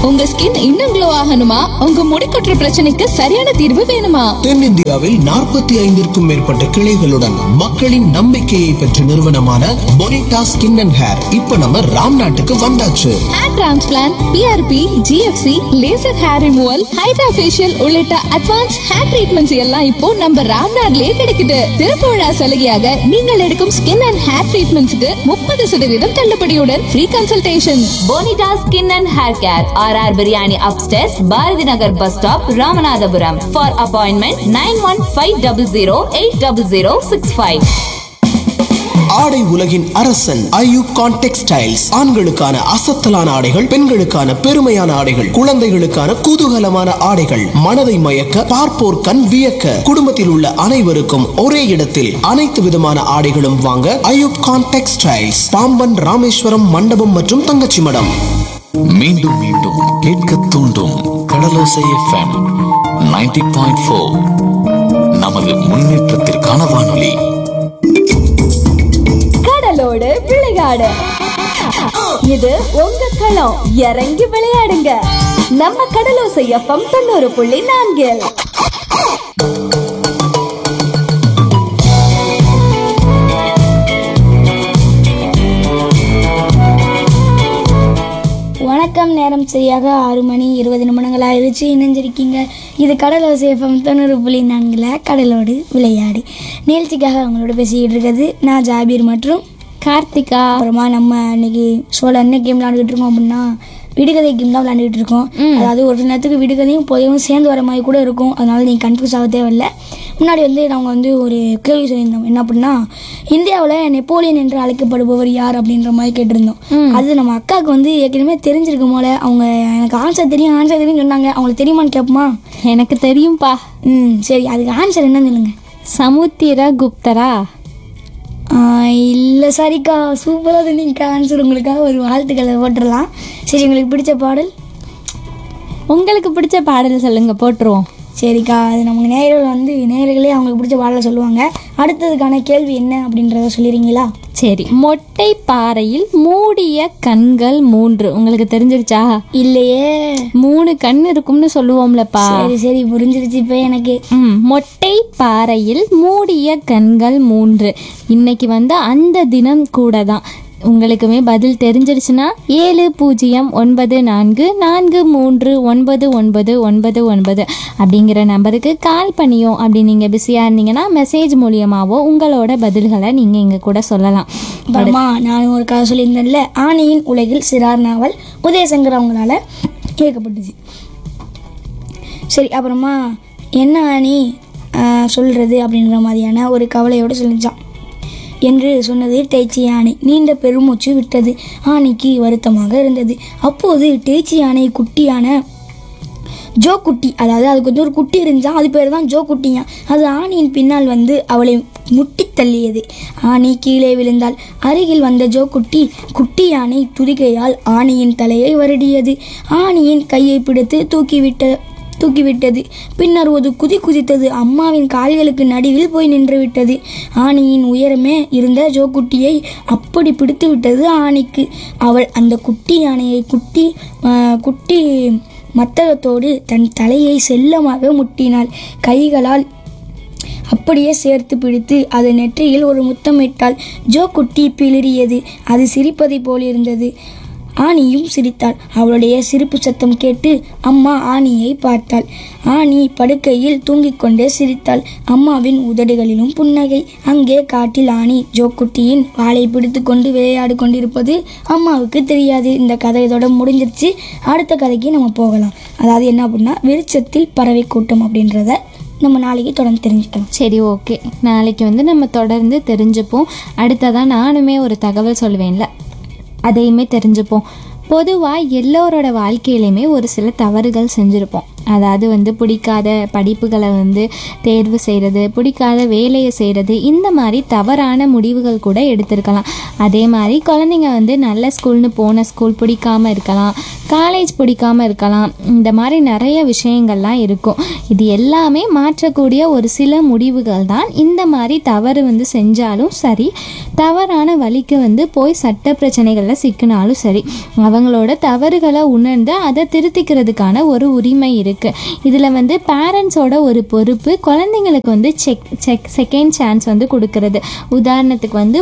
உங்க ஸ்கின் இன்னும் க்ளோ ஆகணுமா உங்க முடி கொட்டுற பிரச்சனைக்கு சரியான தீர்வு வேணுமா தென்னிந்தியாவில் நாற்பத்தி ஐந்திற்கும் மேற்பட்ட கிளைகளுடன் மக்களின் நம்பிக்கையை பெற்ற நிறுவனமான பொனிட்டா ஸ்கின் அண்ட் ஹேர் இப்ப நம்ம ராம் நாட்டுக்கு வந்தாச்சு hair transplant PRP GFC laser hair removal hydra facial உள்ளிட்ட அட்வான்ஸ் ஹேர் ட்ரீட்மெண்ட்ஸ் எல்லாம் இப்போ நம்ம ராம்நாட்லயே கிடைக்குது திறப்புழா சலுகையாக நீங்கள் எடுக்கும் ஸ்கின் அண்ட் ஹேர் ட்ரீட்மெண்ட்ஸ்க்கு முப்பது சதவீதம் தள்ளுபடியுடன் free consultation Bonita skin and hair care R R biryani upstairs Bharathi Nagar bus stop Ramanathapuram for appointment nine one five double zero eight double zero six five ஆடை உலகின் அரசன் ஐயூப் கான் டெக்ஸ்டைல்ஸ் ஆண்களுக்கான அசத்தலான ஆடைகள் பெண்களுக்கான பெருமையான ஆடைகள் குழந்தைகளுக்கான குதூகலமான ஆடைகள் மனதை மயக்க பார்ப்போர் கண் வியக்க குடும்பத்தில் உள்ள அனைவருக்கும் ஒரே இடத்தில் அனைத்து விதமான ஆடைகளும் வாங்க ஐயூப் கான் டெக்ஸ்டைல்ஸ் பாம்பன் ராமேஸ்வரம் மண்டபம் மற்றும் தங்கச்சி மடம் மீண்டும் மீண்டும் கேட்க தூண்டும் கடலோசை எஃப்எம் 90.4 பாயிண்ட் நமது முன்னேற்றத்திற்கான வானொலி கடலோடு விளையாடு இது உங்க களம் இறங்கி விளையாடுங்க நம்ம கடலோசை எஃப்எம் தொண்ணூறு புள்ளி நான்கில் வணக்கம் நேரம் சரியாக ஆறு மணி இருபது நிமிடங்கள் ஆயிடுச்சு இணைஞ்சிருக்கீங்க இது கடலோர சேஃபம் தொண்ணூறு புள்ளி நான்கில் கடலோடு விளையாடி நிகழ்ச்சிக்காக அவங்களோட பேசிக்கிட்டு இருக்கிறது நான் ஜாபீர் மற்றும் கார்த்திகா அப்புறமா நம்ம இன்னைக்கு சோழ என்ன கேம் விளாண்டுக்கிட்டு இருக்கோம் அப்படின்னா விடுகதை கேம் தான் விளாண்டுக்கிட்டு இருக்கோம் அதாவது ஒரு சில நேரத்துக்கு விடுகதையும் புதையும் சேர்ந்து வர மாதிரி கூட இருக்கும் அதனால நீங்கள் கன்ஃபியூஸ் ஆக தேவையில்லை முன்னாடி வந்து நாங்கள் வந்து ஒரு கேள்வி சொல்லியிருந்தோம் என்ன அப்படின்னா இந்தியாவில் நெப்போலியன் என்று அழைக்கப்படுபவர் யார் அப்படின்ற மாதிரி கேட்டிருந்தோம் அது நம்ம அக்காவுக்கு வந்து ஏற்கனவே தெரிஞ்சிருக்கும் போல அவங்க எனக்கு ஆன்சர் தெரியும் ஆன்சர் தெரியும் சொன்னாங்க அவங்களுக்கு தெரியுமான்னு கேட்போமா எனக்கு தெரியும்பா ம் சரி அதுக்கு ஆன்சர் என்னன்னு சொல்லுங்க சமுத்திர குப்தரா இல்லை சரிக்கா சூப்பராக சொன்னீங்கக்கா ஆன்சர் உங்களுக்காக ஒரு வாழ்த்துக்களை போட்டுடலாம் சரி உங்களுக்கு பிடிச்ச பாடல் உங்களுக்கு பிடிச்ச பாடல் சொல்லுங்க போட்டுருவோம் சரிக்கா அது நமக்கு நேயர்கள் வந்து நேயர்களே அவங்களுக்கு பிடிச்ச பாடலை சொல்லுவாங்க அடுத்ததுக்கான கேள்வி என்ன அப்படின்றத சொல்லிடுறீங்களா சரி மொட்டை பாறையில் மூடிய கண்கள் மூன்று உங்களுக்கு தெரிஞ்சிருச்சா இல்லையே மூணு கண் இருக்கும்னு சொல்லுவோம்லப்பா சரி சரி புரிஞ்சிருச்சு இப்போ எனக்கு ம் மொட்டை பாறையில் மூடிய கண்கள் மூன்று இன்னைக்கு வந்து அந்த தினம் கூட தான் உங்களுக்குமே பதில் தெரிஞ்சிருச்சுன்னா ஏழு பூஜ்ஜியம் ஒன்பது நான்கு நான்கு மூன்று ஒன்பது ஒன்பது ஒன்பது ஒன்பது அப்படிங்கிற நம்பருக்கு கால் பண்ணியோ அப்படி நீங்கள் பிஸியாக இருந்தீங்கன்னா மெசேஜ் மூலியமாகவோ உங்களோட பதில்களை நீங்கள் எங்கள் கூட சொல்லலாம் அப்புறமா நான் ஒரு கதை சொல்லியிருந்தேன்ல ஆணியின் உலகில் சிறார் நாவல் உதயசங்கர் அவங்களால இயக்கப்பட்டுச்சு சரி அப்புறமா என்ன ஆணி ஆஹ், சொல்றது அப்படின்ற மாதிரியான ஒரு கவலையோடு சொல்லிச்சான் என்று சொன்னது டேச்சி யானை நீண்ட பெருமூச்சு விட்டது ஆணைக்கு வருத்தமாக இருந்தது அப்போது டேச்சி யானை குட்டியான ஜோ குட்டி அதாவது அதுக்கு வந்து ஒரு குட்டி இருந்துச்சா அது பேர் தான் ஜோ குட்டியா அது ஆணியின் பின்னால் வந்து அவளை முட்டி தள்ளியது ஆணி கீழே விழுந்தாள் அருகில் வந்த ஜோ குட்டி குட்டி யானை துதிக்கையால் ஆணியின் தலையை வருடியது ஆணியின் கையை பிடித்து தூக்கிவிட்ட தூக்கிவிட்டது பின்னர் ஒரு குதி குதித்தது அம்மாவின் கால்களுக்கு நடுவில் போய் நின்று விட்டது ஆணியின் உயரமே இருந்த ஜோக்குட்டியை அப்படி பிடித்து விட்டது ஆணிக்கு அவள் அந்த குட்டி யானையை குட்டி ஆஹ், குட்டி மத்தகத்தோடு தன் தலையை செல்லமாக முட்டினாள் கைகளால் அப்படியே சேர்த்து பிடித்து அது நெற்றியில் ஒரு முத்தமிட்டாள் ஜோ குட்டி பிளிறியது அது சிரிப்பதைப் போல் இருந்தது ஆனியும் சிரித்தாள் அவளுடைய சிரிப்பு சத்தம் கேட்டு அம்மா ஆனியை பார்த்தாள் ஆனி படுக்கையில் தூங்கிக் கொண்டே சிரித்தாள் அம்மாவின் உதடுகளிலும் புன்னகை அங்கே காட்டில் ஆனி ஜோக்குட்டியின் வாளை பிடித்து கொண்டு விளையாடு கொண்டிருப்பது அம்மாவுக்கு தெரியாது இந்த கதை இதோட முடிஞ்சிருச்சு அடுத்த கதைக்கு நம்ம போகலாம் அதாவது என்ன அப்படின்னா வெளிச்சத்தில் பறவை கூட்டம் அப்படின்றத நம்ம நாளைக்கு தொடர்ந்து தெரிஞ்சுக்கலாம் சரி ஓகே நாளைக்கு வந்து நம்ம தொடர்ந்து தெரிஞ்சுப்போம் அடுத்ததான் நானுமே ஒரு தகவல் சொல்லுவேன்ல அதையுமே தெரிஞ்சுப்போம் பொதுவாக எல்லோரோட வாழ்க்கையிலையுமே ஒரு சில தவறுகள் செஞ்சுருப்போம் அதாவது வந்து பிடிக்காத படிப்புகளை வந்து தேர்வு செய்கிறது பிடிக்காத வேலையை செய்கிறது இந்த மாதிரி தவறான முடிவுகள் கூட எடுத்திருக்கலாம் அதே மாதிரி குழந்தைங்க வந்து நல்ல ஸ்கூல்னு போன ஸ்கூல் பிடிக்காம இருக்கலாம் காலேஜ் பிடிக்காம இருக்கலாம் இந்த மாதிரி நிறைய விஷயங்கள்லாம் இருக்கும் இது எல்லாமே மாற்றக்கூடிய ஒரு சில முடிவுகள் தான் இந்த மாதிரி தவறு வந்து செஞ்சாலும் சரி தவறான வழிக்கு வந்து போய் சட்ட பிரச்சனைகளில் சிக்கினாலும் சரி அவங்களோட தவறுகளை உணர்ந்து அதை திருத்திக்கிறதுக்கான ஒரு உரிமை இருக்குது இதில் வந்து பேரண்ட்ஸோட ஒரு பொறுப்பு குழந்தைங்களுக்கு வந்து செக் செக் செகண்ட் சான்ஸ் வந்து கொடுக்கறது உதாரணத்துக்கு வந்து